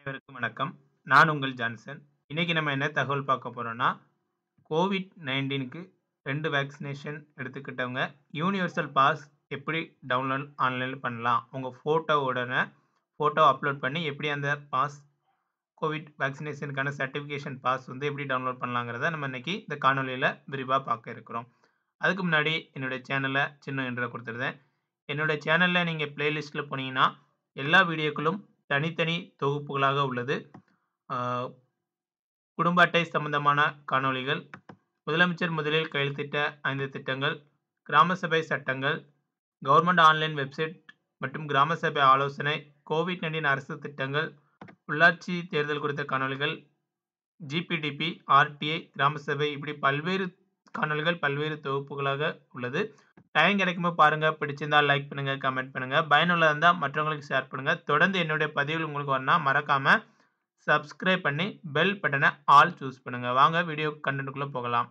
அனைவருக்கும் வணக்கம். நான் உங்கள் ஜான்சன். இன்னைக்கு நம்ம என்ன தகவல் பார்க்க போறோம்னா, கோவிட்-19க்கு 2 வேக்சினேஷன் எடுத்துக்கிட்டவங்க யூனிவர்சல் பாஸ் எப்படி டவுன்லோட் ஆன்லைன்ல பண்ணலாம்? உங்க ஃபோட்டோவுடன ஃபோட்டோ அப்லோட் பண்ணி எப்படி அந்த பாஸ் கோவிட் வேக்சினேஷனுக்கான சர்டிஃபிகேஷன் பாஸ் வந்து எப்படி டவுன்லோட் பண்ணலாங்கிறத நம்ம இன்னைக்கு இந்த காணொளியில விரிவா பார்க்க இருக்கிறோம். அதுக்கு முன்னாடி என்னுடைய சேனல சின்ன இன்ட்ரோ குடுத்துருந்தேன். என்னோட சேனல்ல நீங்க பிளேலிஸ்ட்ல போனீங்கன்னா, எல்லா வீடியோக்களும் தனித்தனி தொகுப்புகளாக உள்ளது. ஆ குடும்ப அட்டை சம்பந்தமான காணொளிகள், முதலமைச்சர் முதலில் கையெழுத்திட்ட 5 திட்டங்கள், கிராம சபை சட்டங்கள், கவர்ன்மெண்ட் ஆன்லைன் வெப்சைட் மற்றும் கிராம சபை ஆலோசனை, கோவிட்-19 அரசு திட்டங்கள், உள்ளாட்சி தேர்தல் குறித்த காணொளிகள், ஜிபிடிபி, ஆர்டிஐ, கிராம சபை இப்படி பல்வேறு காணொளிகள் பல்வேறு தொகுப்புகளாக உள்ளது. டைம் கிடைக்கும்போது பாருங்க. பிடிச்சிருந்தா லைக் பண்ணுங்க, கமெண்ட் பண்ணுங்க. பயனுள்ளதா இருந்தா மற்றவங்களுக்கு ஷேர் பண்ணுங்க. தொடர்ந்து என்னுடைய பதிவுகள் உங்களுக்கு வரணும்னா மறக்காம சப்ஸ்கிரைப் பண்ணி பெல் பட்டன ஆல் சூஸ் பண்ணுங்க. வாங்க வீடியோ கன்டென்ட்க்குள்ள போகலாம்.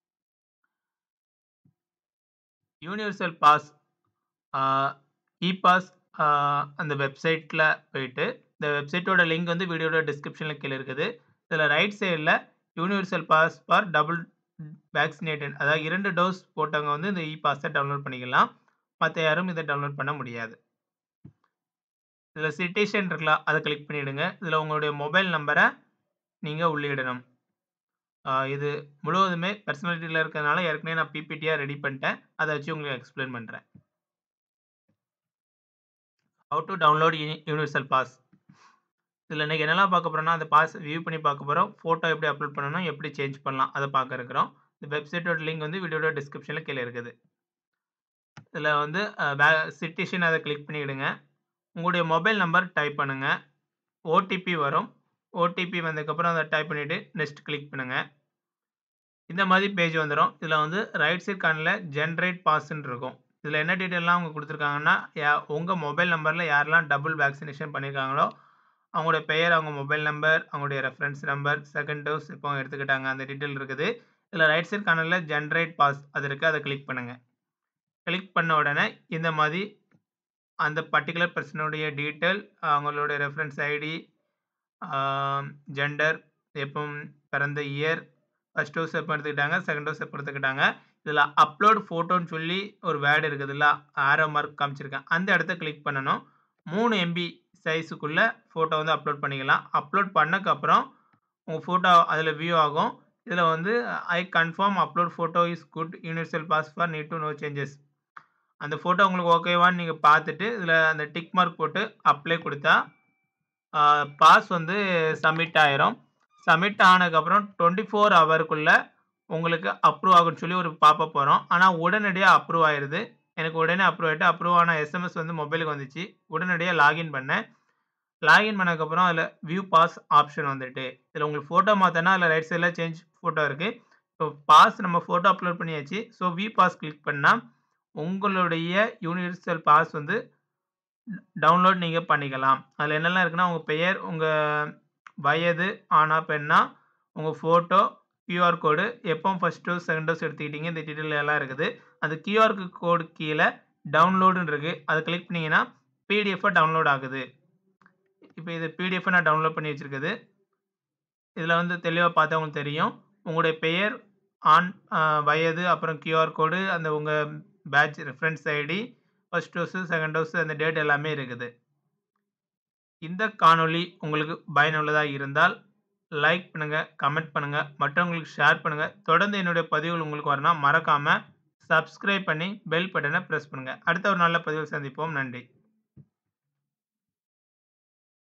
யூனிவர்சல் பாஸ் ஆ இ பாஸ் ஆ அந்த வெப்சைட்ல போயிட்டு, இந்த வெப்சைட்டோட லிங்க் வந்து வீடியோட டிஸ்கிரிப்ஷன்ல கீழ இருக்குது. இதுல ரைட் சைடுல universal pass for double vaccinated அதாவது 2 டோஸ் போட்டவங்க வந்து இந்த இ பாஸ டவுன்லோட் பண்ணிக்கலாம். மத்த யாரும் இத டவுன்லோட் பண்ண முடியாது. இதுல சிட்டேஷன் இருக்குல்ல, அத கிளிக் பண்ணிடுங்க. இதுல உங்களுடைய மொபைல் நம்பர நீங்க உள்ளிடணும். ஆ இது முழுவதுமே பெர்சனாலிட்டில இருக்கிறதுனால ஏற்கனவே நான் பிபிடியா ரெடி பண்ணிட்டேன். அத வச்சு உங்களுக்கு எக்ஸ்பிளைன் பண்றேன். How to download uni universal pass. இதுல இன்னைக்கு என்னலாம் பார்க்க போறோம்னா, அந்த பாஸ் வியூ பண்ணி பார்க்க போறோம். ஃபோட்டோ எப்படி அப்லோட் பண்ணணும், எப்படி சேஞ்ச் பண்ணலாம் அத பார்க்க இருக்கிறோம். இந்த வெப்சைட்டோட லிங்க் வந்து வீடியோட டிஸ்கிரிப்ஷன்ல கீழ இருக்குது. இதுல வந்து அ வே சிட்டேஷன் அத கிளிக் பண்ணிடுங்க. உங்களுடைய மொபைல் நம்பர் டைப் பண்ணுங்க. ஓடிபி வரும். ஓடிபி வந்ததுக்கப்புறம் அத டைப் பண்ணிட்டு நெக்ஸ்ட் கிளிக் பண்ணுங்க. இந்த மாதிரி பேஜ் வந்துரும். இதுல வந்து ரைட் சைட் கார்னர்ல ஜெனரேட் பாஸ்ன்னு இருக்கும். இதுல என்ன டீட்டெயில்லாம் அவங்க குடுத்துருக்காங்கன்னா, யா உங்க மொபைல் நம்பர்ல யாரெல்லாம் டபுள் வேக்சினேஷன் பண்ணியிருக்காங்களோ, அவங்களுடைய பெயர், அவங்க மொபைல் நம்பர், அவங்களுடைய ரெஃபரன்ஸ் நம்பர், செகண்ட் டோஸ் எப்போ எடுத்துக்கிட்டாங்க அந்த டீட்டெயில் இருக்குது. இதுல ரைட் சைட் கார்னர்ல ஜெனரேட் பாஸ் அது இருக்கு. அத கிளிக் பண்ணுங்க. கிளிக் பண்ண உடனே இந்த மாதிரி அந்த பர்ட்டிகுலர் பெர்சனுடைய டீட்டெயில், அவங்களுடைய ரெஃபரன்ஸ் ஐடி, ஆ ஜெண்டர், எப்போ பிறந்த இயர், ஃபர்ஸ்ட் டோஸ் எப்போ எடுத்துக்கிட்டாங்க, செகண்ட் டோஸ் எப்போ எடுத்துக்கிட்டாங்க. இதுல அப்லோட் ஃபோட்டோன்னு சொல்லி ஒரு வேர்ட் இருக்குதுல்ல, ஆரோ மார்க் காமிச்சிருக்கேன். அந்த இடத்த கிளிக் பண்ணணும். 3 எம்பி சைஸ்க்குள்ள ஃபோட்டோ வந்து அப்லோட் பண்ணிக்கலாம். அப்லோட் பண்ணக்கப்புறம் உங்க ஃபோட்டோ அதுல வியூ ஆகும். இதுல வந்து I confirm upload photo is good universal pass for need to no changes. அந்த ஃபோட்டோ உங்களுக்கு ஓகேவான்னு நீங்க பார்த்துட்டு, இதுல அந்த டிக் மார்க் போட்டு அப்ளை குடுத்தா, ஆ பாஸ் வந்து சப்மிட் ஆயிரும். சப்மிட் ஆனதுக்கப்புறம் 24 ஹவர்க்குள்ள உங்களுக்கு அப்ரூவ் ஆகும்ன்னு சொல்லி ஒரு பாப்பப் வரும். ஆனா உடனடியா அப்ரூவ் ஆயிருது. எனக்கு உடனே அப்ரூவ் ஆயிட்டு, அப்ரூவ் ஆன எஸ்எம்எஸ் வந்து மொபைலுக்கு வந்துச்சு. உடனடியா லாகின் பண்ணேன். லாகின் பண்ணதுக்கப்புறம் அதுல வியூ பாஸ் ஆப்ஷன் வந்துட்டு, இதுல உங்களுக்கு ஃபோட்டோ மாத்தணும்னா அதுல ரைட் சைடுல சேஞ்ச் ஃபோட்டோ இருக்கு. இப்போ பாஸ் நம்ம ஃபோட்டோ அப்லோட் பண்ணியாச்சு. ஸோ வியூ பாஸ் கிளிக் பண்ணா, உங்களுடைய யூனிவர்சல் பாஸ் வந்து டவுன்லோட் நீங்க பண்ணிக்கலாம். அதுல என்னெல்லாம் இருக்குன்னா, உங்க பெயர், உங்க வயது, ஆணா, பெண்ணா, உங்க ஃபோட்டோ, கியூஆர் கோடு, எப்போ ஃபர்ஸ்ட் டோஸ், செகண்ட் டோஸ் எடுத்துக்கிட்டீங்க இந்த டீட்டெயில் எல்லாம் இருக்குது. அந்த கியூஆர் கோடு கீழ டவுன்லோடுன்னு இருக்கு. அத கிளிக் பண்ணீங்கன்னா, பிடிஎஃப்பா டவுன்லோட் ஆகுது. இப்போ இது பிடிஎஃப்பா நான் டவுன்லோட் பண்ணி வச்சிருக்குது. இதுல வந்து தெளிவா பார்த்தா உங்களுக்கு தெரியும். உங்களுடைய பெயர், ஆண் அ வயது, அப்புறம் கியூஆர் கோடு, அந்த உங்க batch reference ID, first dose, second dose அந்த டேட் எல்லாமே இருக்குது. இந்த காணொளி உங்களுக்கு பயனுள்ளதா இருந்தால், லைக் பண்ணுங்க, கமெண்ட் பண்ணுங்க, மற்றவங்களுக்கு ஷேர் பண்ணுங்க. தொடர்ந்து என்னுடைய பதிவுகள் உங்களுக்கு வரணும்னா மறக்காம சப்ஸ்கிரைப் பண்ணி பெல் பட்டன பிரஸ் பண்ணுங்க. அடுத்த ஒரு நல்ல பதிவில் சந்திப்போம். நன்றி.